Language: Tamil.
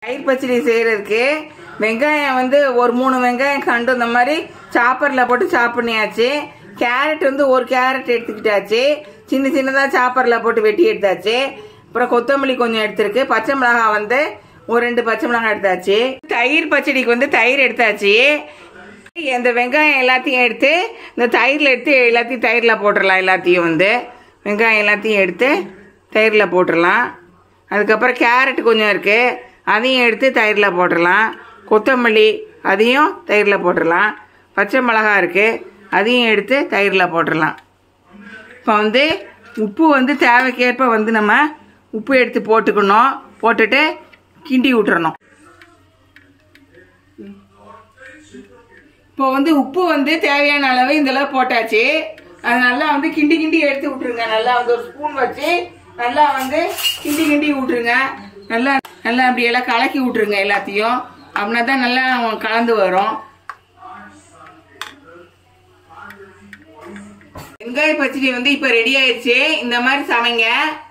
தயிர் பச்சடி செய்யறதுக்கு வெங்காயம் வந்து ஒரு மூணு வெங்காயம் கண்டு இந்த மாதிரி சாப்பர்ல போட்டு சாப் பண்ணியாச்சு கேரட் வந்து ஒரு கேரட் எடுத்துக்கிட்டாச்சு சின்ன சின்னதா சாப்பர்ல போட்டு வெட்டி எடுத்தாச்சு அப்புறம் கொத்தமல்லி கொஞ்சம் எடுத்திருக்கு பச்சை மிளகாய் வந்து ஒரு ரெண்டு பச்சை மிளகாய் எடுத்தாச்சு தயிர் பச்சடிக்கு வந்து தயிர் எடுத்தாச்சு இந்த வெங்காயம் எல்லாத்தையும் எடுத்து இந்த தயிரில் எடுத்து எல்லாத்தையும் தயிரில் போட்டுடலாம் எல்லாத்தையும் வந்து வெங்காயம் எல்லாத்தையும் எடுத்து தயிரில் போட்டுடலாம் அதுக்கப்புறம் கேரட் கொஞ்சம் இருக்குது அதையும் எடுத்து தயிரில் போட்டுடலாம் கொத்தமல்லி அதையும் தயிரில் போட்டுடலாம் பச்சை மிளகா இருக்குது அதையும் எடுத்து தயிரில் போட்டுடலாம் இப்போ வந்து உப்பு வந்து தேவைக்கேற்ப வந்து நம்ம உப்பு எடுத்து போட்டுக்கணும் போட்டுட்டு கிண்டி விட்டுறணும் இப்போ வந்து உப்பு வந்து தேவையான அளவு இந்த அளவு போட்டாச்சு அது நல்லா வந்து கிண்டி கிண்டி எடுத்து விட்டுருங்க நல்லா வந்து ஒரு ஸ்பூன் வச்சு நல்லா வந்து கிண்டி கிண்டி விட்டுருங்க நல்லா நல்லா அப்படி எல்லாம் கலக்கி விட்டுருங்க எல்லாத்தையும் அப்படின்னா தான் நல்லா கலந்து வரும் வெங்காய பச்சடி வந்து இப்போ ரெடி ஆயிடுச்சு இந்த மாதிரி சமைங்க